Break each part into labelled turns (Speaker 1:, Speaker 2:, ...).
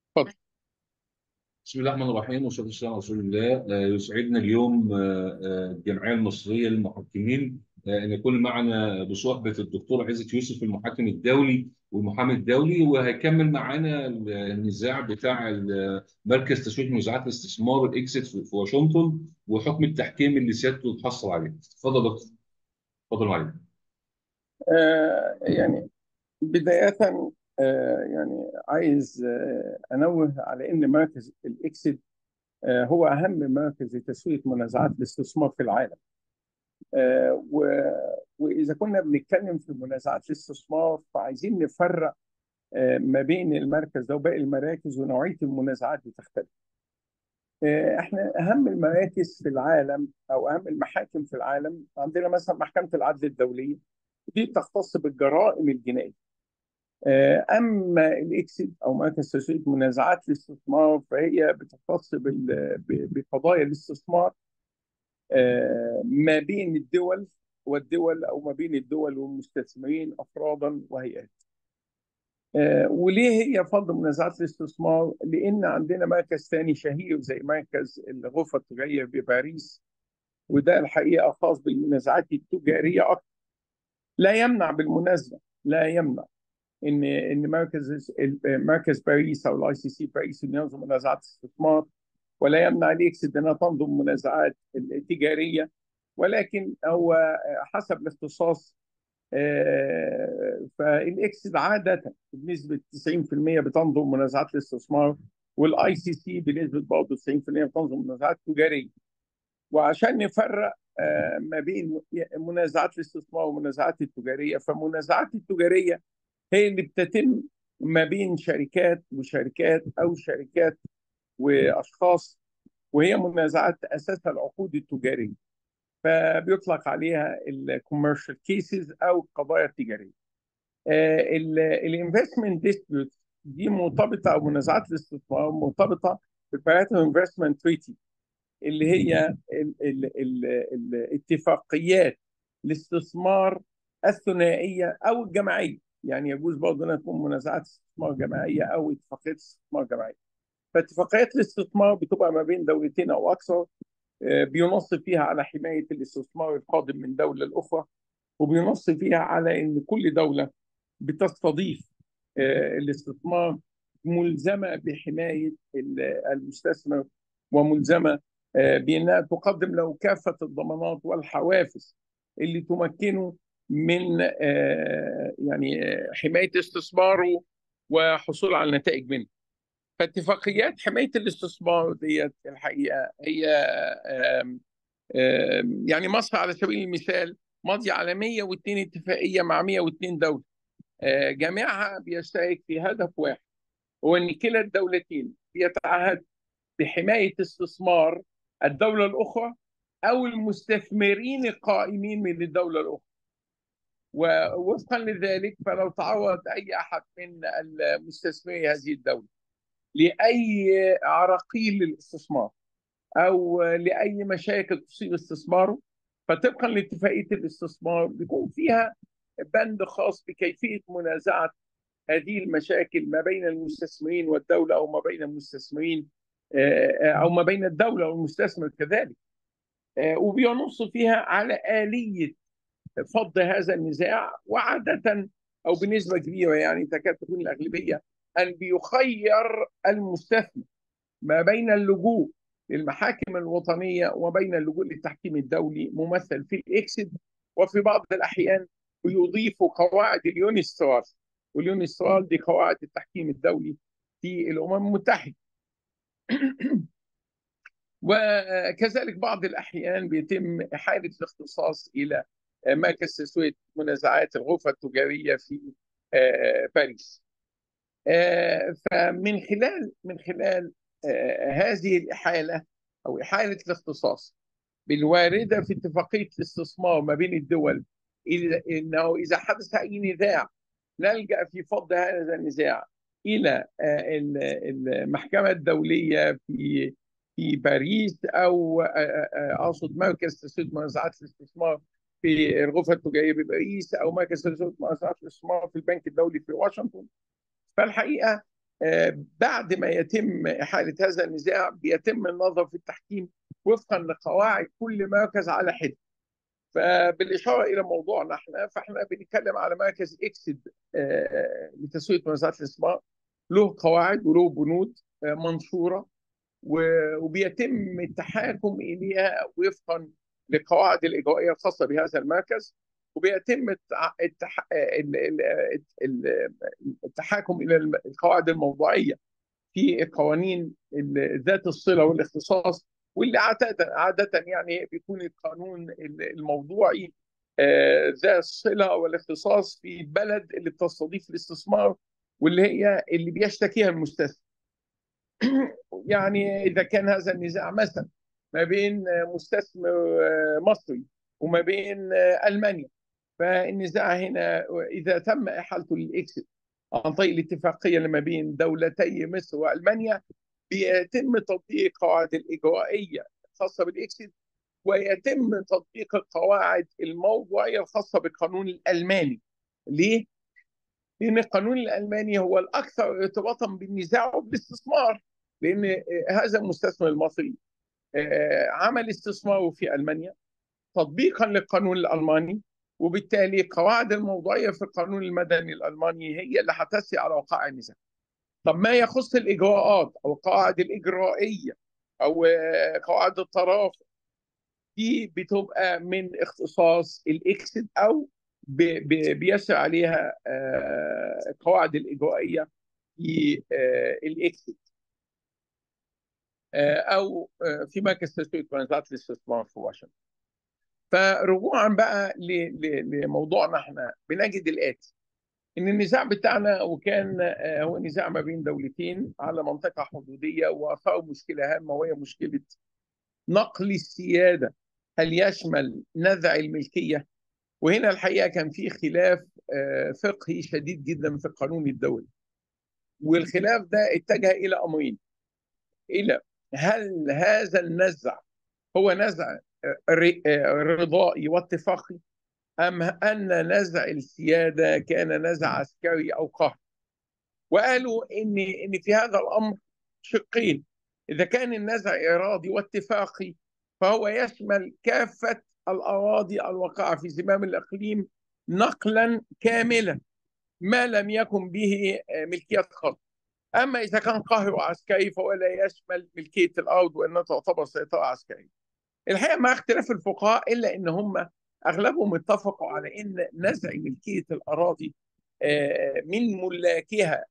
Speaker 1: اتفضل
Speaker 2: بسم الله الرحمن الرحيم والصلاة والسلام على رسول الله آه، يسعدنا اليوم آه، آه، الجمعية المصرية للمحكمين آه، أن يكون معنا بصحبة الدكتور عزت يوسف المحكم الدولي والمحامي الدولي وهيكمل معانا النزاع بتاع ال- مركز تسويق منازعات الاستثمار الاكسيت في في واشنطن وحكم التحكيم اللي سيادته اتحصل عليه. اتفضل يا دكتور. اتفضل معايا.
Speaker 1: آه يعني بداية آه يعني عايز آه أنوه على إن مركز الإكسيد آه هو أهم مركز لتسويق منازعات الاستثمار في العالم آه و- وإذا كنا بنتكلم في منازعات الاستثمار فعايزين نفرق آه ما بين المركز ده وباقي المراكز ونوعية المنازعات بتختلف آه، احنا اهم المراكز في العالم او اهم المحاكم في العالم عندنا مثلا محكمه العدل الدوليه دي بتختص بالجرائم الجنائيه آه، اما الاكسيد او مركز تسويق منازعات الاستثمار فهي بتختص بال- ب- بقضايا الاستثمار آه، ما بين الدول والدول او ما بين الدول والمستثمرين افرادا وهيئات آه، وليه هي فرض منازعات الاستثمار؟ لان عندنا مركز ثاني شهير زي مركز الغرفه التجاريه بباريس وده الحقيقه خاص بالمنازعات التجاريه اكثر لا يمنع بالمناسبه لا يمنع ان ان مركز مركز باريس او الاي سي سي باريس انه ينظم منازعات استثمار ولا يمنع الاكسد انها تنظم منازعات تجاريه ولكن هو حسب الاختصاص آه، فالاكسد عاده بنسبه 90% بتنظم منازعات الاستثمار والاي سي سي بنسبه برضه 90% بتنظم منازعات تجاريه وعشان نفرق آه، ما بين منازعات الاستثمار والمنازعات التجاريه فالمنازعات التجاريه هي اللي بتتم ما بين شركات وشركات او شركات واشخاص وهي منازعات اساسها العقود التجاريه فبيطلق عليها الكوميرشال كيسز او القضايا التجاريه الانفستمنت ديسبيوت دي مرتبطه او منازعات الاستثمار مرتبطه بالباراتو انفستمنت تريتي اللي هي ال ال ال الاتفاقيات الاستثمار الثنائيه او الجماعيه يعني يجوز برضه انها تكون منازعات استثمار جماعيه او اتفاقيات استثمار جماعيه فاتفاقيات الاستثمار بتبقى ما بين دولتين او اكثر آه، بينص فيها على حمايه الاستثمار القادم من دوله لاخرى وبينص فيها على ان كل دوله بتستضيف آه، الاستثمار ملزمه بحمايه ال- المستثمر وملزمه آه، بانها تقدم له كافه الضمانات والحوافز اللي تمكنه من آه، يعني آه، حمايه استثماره وحصول على نتائج منه. فاتفاقيات حمايه الاستثمار ديت الحقيقه هي آم، آم، يعني مصر على سبيل المثال ماضيه على 102 اتفاقيه مع 102 دوله آه، جميعها بيشترك في هدف واحد هو ان كلا الدولتين بيتعهد بحمايه استثمار الدوله الاخرى او المستثمرين القائمين من الدوله الاخرى ووفقا لذلك فلو تعرض اي احد من المستثمري هذه الدوله لاي عراقيل للاستثمار او لاي مشاكل تصيب استثماره فطبقا لاتفاقيه الاستثمار بيكون فيها بند خاص بكيفيه منازعه هذه المشاكل ما بين المستثمرين والدوله او ما بين المستثمرين آه، او ما بين الدوله والمستثمر كذلك آه، وبينص فيها على اليه فض هذا النزاع وعاده او بنسبه كبيره يعني تكاد تكون الاغلبيه ان بيخير المستثمر ما بين اللجوء للمحاكم الوطنيه وبين اللجوء للتحكيم الدولي ممثل في الاكسد وفي بعض الاحيان بيضيف قواعد اليونسترال واليونسترال دي قواعد التحكيم الدولي في الامم المتحده وكذلك بعض الاحيان بيتم احاله الاختصاص الى مركز تسويه منازعات الغرفه التجاريه في آه، باريس آه، فمن خلال من خلال آه، هذه الإحالة أو إحالة الاختصاص بالواردة في اتفاقية الاستثمار ما بين الدول إذا إنه إذا حدث أي نزاع نلجأ في فض هذا النزاع إلى آه، ال- المحكمة الدولية في في باريس أو آه، آه، أقصد مركز تسوية منازعات الاستثمار في الغرفة التجارية بباريس أو مركز تسوية منازعات الاستثمار في البنك الدولي في واشنطن فالحقيقه بعد ما يتم إحالة هذا النزاع بيتم النظر في التحكيم وفقا لقواعد كل مركز على حدة فبالإشارة إلى موضوعنا احنا فاحنا بنتكلم على مركز إكسد لتسوية منازعات الاستثمار له قواعد وله بنود منشورة وبيتم التحاكم إليها وفقا للقواعد الإجرائية الخاصة بهذا المركز وبيتم التح... التحاكم الى القواعد الموضوعيه في القوانين ذات الصله والاختصاص واللي عاده عاده يعني بيكون القانون الموضوعي ذا الصله والاختصاص في البلد اللي بتستضيف الاستثمار واللي هي اللي بيشتكيها المستثمر. يعني اذا كان هذا النزاع مثلا ما بين مستثمر مصري وما بين المانيا فالنزاع هنا اذا تم احالته للاكسيت عن طريق الاتفاقيه اللي ما بين دولتي مصر والمانيا بيتم تطبيق القواعد الاجرائيه الخاصه بالاكسيت ويتم تطبيق القواعد الموضوعيه الخاصه بالقانون الالماني. ليه؟ لان القانون الالماني هو الاكثر ارتباطا بالنزاع وبالاستثمار لان هذا المستثمر المصري عمل استثماره في المانيا تطبيقا للقانون الالماني وبالتالي القواعد الموضوعيه في القانون المدني الالماني هي اللي هتسري على وقائع النزاع. طب ما يخص الاجراءات او القواعد الاجرائيه او قواعد الترافع دي بتبقى من اختصاص الاكسد او بيسري عليها القواعد الاجرائيه في الاكسد او في مركز تسويق منازعات الاستثمار في واشنطن. فرجوعا بقى لموضوعنا احنا بنجد الاتي ان النزاع بتاعنا وكان هو نزاع ما بين دولتين على منطقه حدوديه واثار مشكله هامه وهي مشكله نقل السياده هل يشمل نزع الملكيه وهنا الحقيقه كان في خلاف فقهي شديد جدا في القانون الدولي والخلاف ده اتجه الى امرين الى هل هذا النزع هو نزع رضائي واتفاقي أم أن نزع السيادة كان نزع عسكري أو قهر وقالوا إن إن في هذا الأمر شقين إذا كان النزع إرادي واتفاقي فهو يشمل كافة الأراضي الواقعة في زمام الإقليم نقلا كاملا ما لم يكن به ملكية خاصة أما إذا كان قهر عسكري فهو لا يشمل ملكية الأرض وأنها تعتبر سيطرة عسكرية الحقيقه مع اختلاف الفقهاء الا ان هم اغلبهم اتفقوا على ان نزع ملكيه الاراضي من ملاكها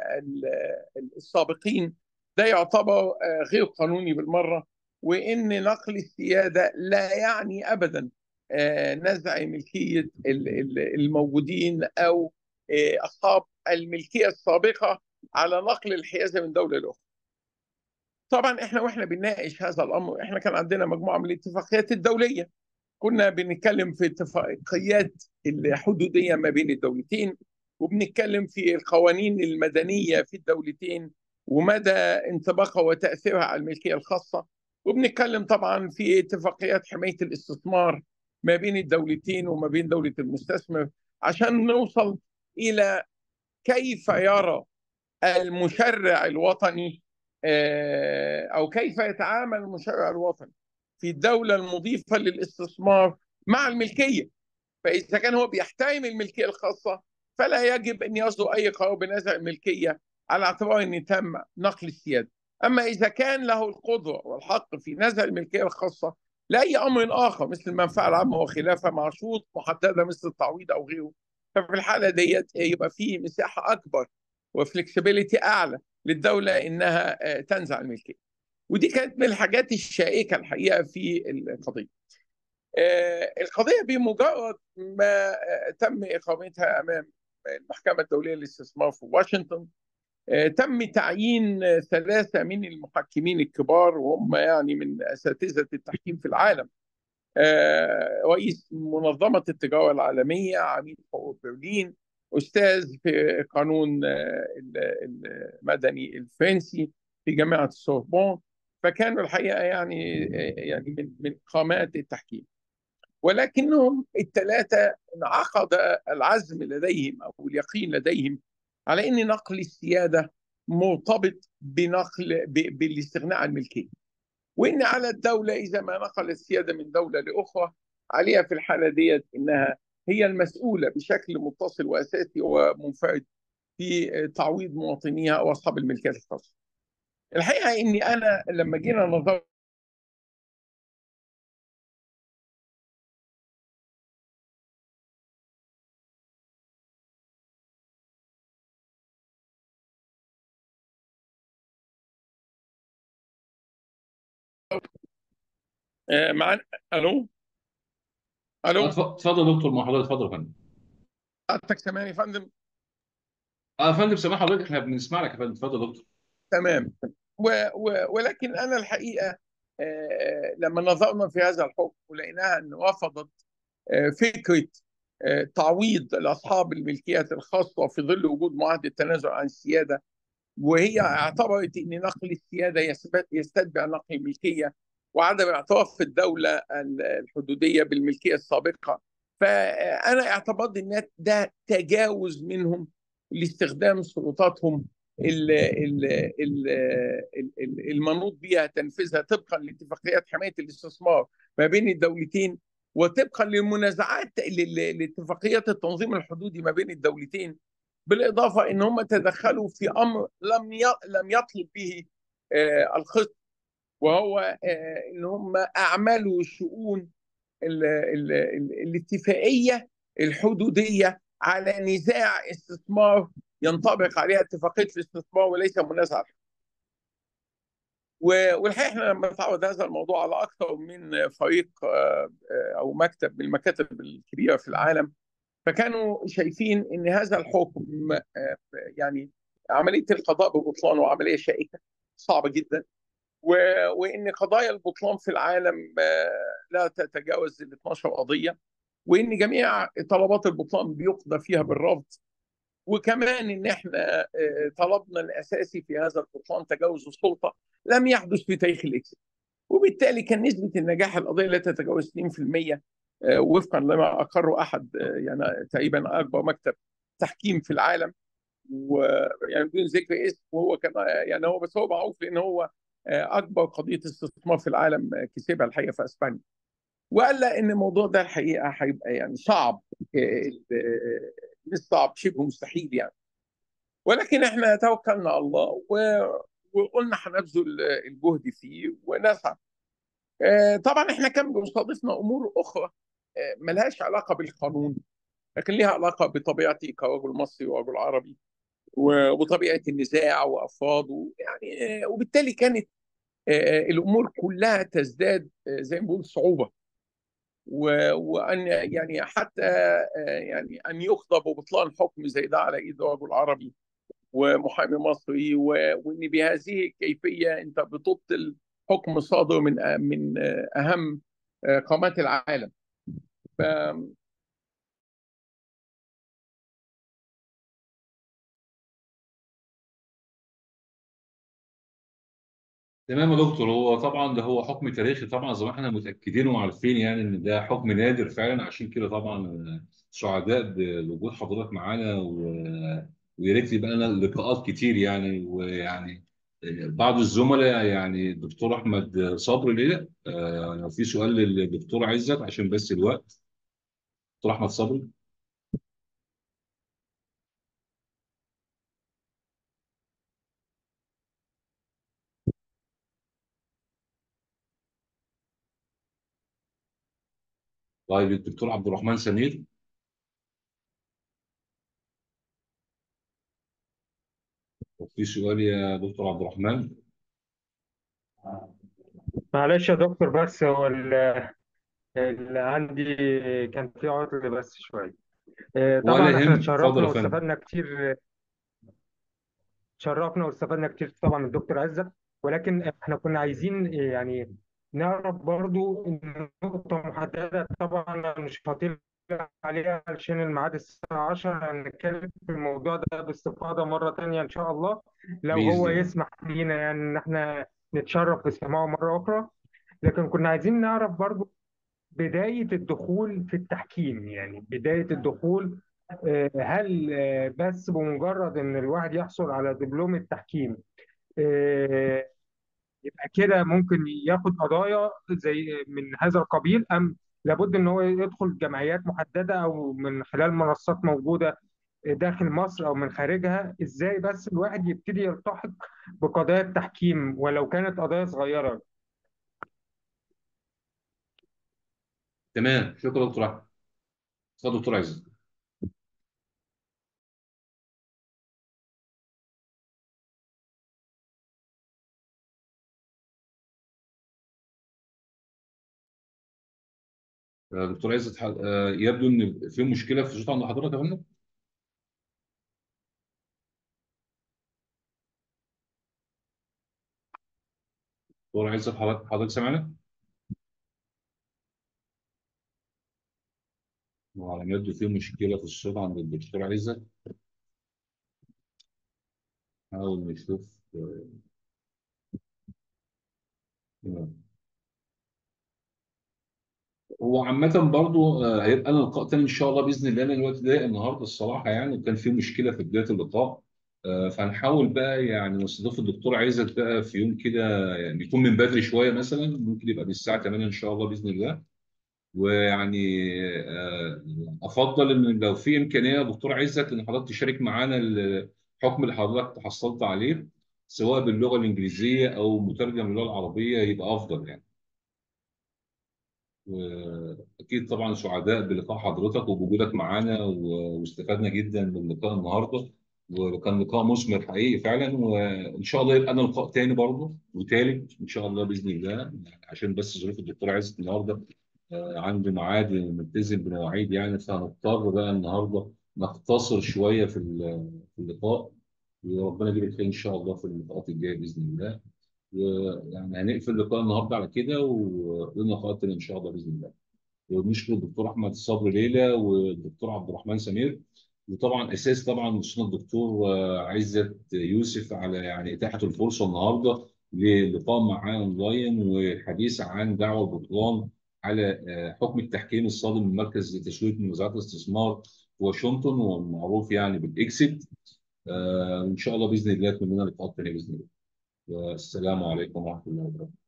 Speaker 1: السابقين ده يعتبر غير قانوني بالمره وان نقل السياده لا يعني ابدا نزع ملكيه الموجودين او اصحاب الملكيه السابقه على نقل الحيازه من دوله لاخرى. طبعا احنا واحنا بنناقش هذا الامر احنا كان عندنا مجموعه من الاتفاقيات الدوليه كنا بنتكلم في اتفاقيات الحدوديه ما بين الدولتين وبنتكلم في القوانين المدنيه في الدولتين ومدى انطباقها وتاثيرها على الملكيه الخاصه وبنتكلم طبعا في اتفاقيات حمايه الاستثمار ما بين الدولتين وما بين دوله المستثمر عشان نوصل الى كيف يرى المشرع الوطني او كيف يتعامل المشرع الوطني في الدوله المضيفه للاستثمار مع الملكيه فاذا كان هو بيحترم الملكيه الخاصه فلا يجب ان يصدر اي قرار بنزع الملكيه على اعتبار ان تم نقل السياده اما اذا كان له القدره والحق في نزع الملكيه الخاصه لاي امر اخر مثل المنفعه العامه وخلافها مع شروط محدده مثل التعويض او غيره ففي الحاله ديت يبقى في مساحه اكبر وفلكسبيليتي اعلى للدوله انها تنزع الملكيه ودي كانت من الحاجات الشائكه الحقيقه في القضيه القضيه بمجرد ما تم اقامتها امام المحكمه الدوليه للاستثمار في واشنطن تم تعيين ثلاثه من المحكمين الكبار وهم يعني من اساتذه التحكيم في العالم رئيس منظمه التجاره العالميه عميد حقوق برلين استاذ في قانون المدني الفرنسي في جامعه السوربون فكانوا الحقيقه يعني يعني من من قامات التحكيم ولكنهم الثلاثه انعقد العزم لديهم او اليقين لديهم على ان نقل السياده مرتبط بنقل ب- بالاستغناء عن الملكيه وان على الدوله اذا ما نقلت السياده من دوله لاخرى عليها في الحاله ديت انها هي المسؤوله بشكل متصل واساسي ومنفرد في تعويض مواطنيها او اصحاب الملكيات الخاصه. الحقيقه اني انا لما جينا نظرت آه، مع الو الو
Speaker 2: اتف- اتفضل يا دكتور مع حضرتك اتفضل يا فندم
Speaker 1: حضرتك سامعني يا فندم
Speaker 2: اه يا فندم سامح حضرتك احنا بنسمع لك يا فندم اتفضل يا دكتور
Speaker 1: تمام و و ولكن انا الحقيقه آه، لما نظرنا في هذا الحكم ولقيناها ان رفضت آه، فكره آه، تعويض لاصحاب الملكيات الخاصه في ظل وجود معاهده التنازل عن السياده وهي اعتبرت ان نقل السياده يثبت- يستتبع نقل الملكيه وعدم اعتراف الدوله الحدوديه بالملكيه السابقه فانا اعتبرت ان ده تجاوز منهم لاستخدام سلطاتهم ال- ال- ال- ال- المنوط بها تنفيذها طبقا لاتفاقيات حمايه الاستثمار ما بين الدولتين وطبقا للمنازعات ل- لاتفاقيات التنظيم الحدودي ما بين الدولتين بالاضافه ان هم تدخلوا في امر لم ي- لم يطلب به آه، الخصم وهو آه، ان هم اعملوا شؤون ال- ال- ال- الاتفاقيه الحدوديه على نزاع استثمار ينطبق عليها اتفاقيه الاستثمار وليس منازعه و- والحقيقه احنا لما تعرض هذا الموضوع على اكثر من فريق آه، آه، او مكتب من المكاتب الكبيره في العالم فكانوا شايفين ان هذا الحكم آه، يعني عمليه القضاء ببطلانه عمليه شائكه صعبه جدا و- وان قضايا البطلان في العالم آه، لا تتجاوز ال 12 قضيه وان جميع طلبات البطلان بيقضى فيها بالرفض وكمان ان احنا آه، طلبنا الاساسي في هذا البطلان تجاوز السلطه لم يحدث في تاريخ الاكسل وبالتالي كان نسبه النجاح القضيه لا تتجاوز 2% آه، وفقا لما اقره احد آه، يعني تقريبا اكبر مكتب تحكيم في العالم ويعني بدون ذكر اسم وهو كان يعني هو بس هو معروف لان هو آه، اكبر قضيه استثمار في العالم آه، كسبها الحقيقه في اسبانيا وقال لنا ان الموضوع ده الحقيقه هيبقى يعني صعب آه، آه، مش صعب شبه مستحيل يعني ولكن احنا توكلنا على الله و- وقلنا هنبذل الجهد فيه ونسعى آه، طبعا احنا كان بيصادفنا امور اخرى آه، ملهاش علاقه بالقانون لكن ليها علاقه بطبيعتي كرجل مصري ورجل عربي و- وطبيعه النزاع وافراده يعني آه، وبالتالي كانت آه، الامور كلها تزداد آه، زي ما بنقول صعوبه و- وان يعني حتى آه، يعني ان يقضى ببطلان حكم زي ده على ايد رجل عربي ومحامي مصري و- وان بهذه الكيفيه انت بتبطل حكم صادر من من اهم قامات العالم ف
Speaker 2: تمام يا دكتور هو طبعا ده هو حكم تاريخي طبعا زي ما احنا متاكدين وعارفين يعني ان ده حكم نادر فعلا عشان كده طبعا سعداء بوجود حضرتك معانا و- ويا ريت يبقى لنا لقاءات كتير يعني ويعني بعض الزملاء يعني الدكتور احمد صبري ليه آه، لو في سؤال للدكتور عزت عشان بس الوقت دكتور احمد صبري طيب الدكتور عبد الرحمن سمير لو في سؤال يا دكتور عبد الرحمن
Speaker 3: معلش يا دكتور بس هو ال- اللي عندي كان في عطل بس شوية آه،
Speaker 2: ولا
Speaker 3: طبعا احنا
Speaker 2: يهم اتفضل
Speaker 3: اتشرفنا
Speaker 2: يا فندم
Speaker 3: واستفدنا كتير اتشرفنا واستفدنا كتير طبعا من الدكتور عزت ولكن احنا كنا عايزين يعني نعرف برضو إن نقطة محددة طبعا أنا مش هطيل عليها علشان الميعاد الساعة 10 هنتكلم في الموضوع ده باستفاضة مرة تانية إن شاء الله لو
Speaker 2: باذن
Speaker 3: هو
Speaker 2: الله
Speaker 3: يسمح لينا يعني إن احنا نتشرف باستماعه مرة أخرى لكن كنا عايزين نعرف برضو بداية الدخول في التحكيم يعني بداية الدخول آه، هل آه، بس بمجرد ان الواحد يحصل على دبلوم التحكيم آه، يبقى كده ممكن ياخد قضايا زي من هذا القبيل ام لابد ان هو يدخل جمعيات محدده او من خلال منصات موجوده داخل مصر او من خارجها ازاي بس الواحد يبتدي يلتحق بقضايا التحكيم ولو كانت قضايا صغيره
Speaker 2: تمام شكرا دكتور احمد اتفضل دكتور عزت آه، دكتور عزت ح- آه، يبدو ان في مشكله في الصوت عند حضرتك يا فندم دكتور عزت حضرتك حضرتك سامعنا؟ وعلى ما يبدو في مشكله في الصوت عند الدكتور عزت نحاول نشوف آه، تمام. هو عامة برضو آه، هيبقى لنا لقاء تاني إن شاء الله بإذن الله لأن الوقت ضيق النهاردة الصراحة يعني وكان في مشكلة في بداية اللقاء آه، فهنحاول بقى يعني نستضيف الدكتور عايزك بقى في يوم كده يعني يكون من بدري شوية مثلا ممكن يبقى من الساعة 8 إن شاء الله بإذن الله ويعني آه، أفضل إن لو في إمكانية يا دكتور عزت إن حضرتك تشارك معانا الحكم اللي حضرتك تحصلت عليه سواء باللغة الإنجليزية أو مترجم للغة العربية يبقى أفضل يعني. واكيد طبعا سعداء بلقاء حضرتك وبوجودك معانا و- واستفدنا جدا من لقاء النهارده وكان لقاء مثمر حقيقي فعلا وان شاء الله يبقى لنا لقاء تاني برضه وتالت ان شاء الله باذن الله عشان بس ظروف الدكتور عزت النهارده آه، عنده ميعاد ملتزم بمواعيد يعني فهنضطر بقى النهارده نقتصر شويه في ال- في اللقاء وربنا يجيب الخير ان شاء الله في اللقاءات الجايه باذن الله ويعني هنقفل اللقاء النهارده على كده ولنا لقاء تاني ان شاء الله باذن الله ونشكر الدكتور احمد الصبر ليلى والدكتور عبد الرحمن سمير وطبعا اساس طبعا استاذ الدكتور آه، عزت يوسف على يعني اتاحه الفرصه النهارده للقاء معاه اونلاين والحديث عن دعوى البطلان على آه، حكم التحكيم الصادر من مركز تسويه منازعات الاستثمار في واشنطن والمعروف يعني بالاكسيت آه، وان شاء الله باذن الله يكون لنا لقاء تاني باذن الله والسلام عليكم ورحمه الله وبركاته